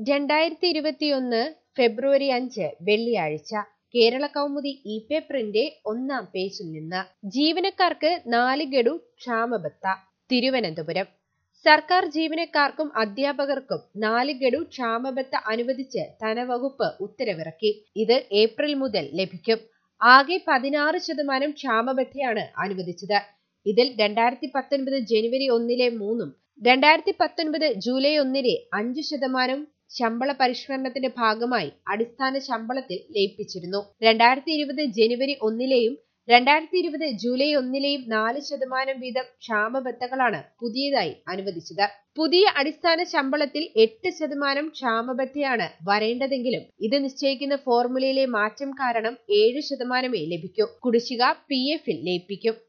രണ്ടായിരത്തി ഇരുപത്തിയൊന്ന് ഫെബ്രുവരി അഞ്ച് വെള്ളിയാഴ്ച കേരള കൗമുദി ഇ പേപ്പറിന്റെ ഒന്നാം പേജിൽ നിന്ന് ജീവനക്കാർക്ക് നാല് ഗഡു ക്ഷാമബത്ത തിരുവനന്തപുരം സർക്കാർ ജീവനക്കാർക്കും അധ്യാപകർക്കും നാല് ഗഡു ക്ഷാമബത്ത അനുവദിച്ച് ധനവകുപ്പ് ഉത്തരവിറക്കി ഇത് ഏപ്രിൽ മുതൽ ലഭിക്കും ആകെ പതിനാറ് ശതമാനം ക്ഷാമബത്തയാണ് അനുവദിച്ചത് ഇതിൽ രണ്ടായിരത്തി പത്തൊൻപത് ജനുവരി ഒന്നിലെ മൂന്നും രണ്ടായിരത്തി പത്തൊൻപത് ജൂലൈ ഒന്നിലെ അഞ്ചു ശതമാനം ശമ്പള പരിഷ്കരണത്തിന്റെ ഭാഗമായി അടിസ്ഥാന ശമ്പളത്തിൽ ലയിപ്പിച്ചിരുന്നു രണ്ടായിരത്തി ഇരുപത് ജനുവരി ഒന്നിലെയും രണ്ടായിരത്തി ഇരുപത് ജൂലൈ ഒന്നിലെയും നാല് ശതമാനം വീതം ക്ഷാമബത്തകളാണ് പുതിയതായി അനുവദിച്ചത് പുതിയ അടിസ്ഥാന ശമ്പളത്തിൽ എട്ട് ശതമാനം ക്ഷാമബത്തയാണ് വരേണ്ടതെങ്കിലും ഇത് നിശ്ചയിക്കുന്ന ഫോർമുലയിലെ മാറ്റം കാരണം ഏഴ് ശതമാനമേ ലഭിക്കൂ കുടിശ്ശിക പി എഫിൽ ലയിപ്പിക്കും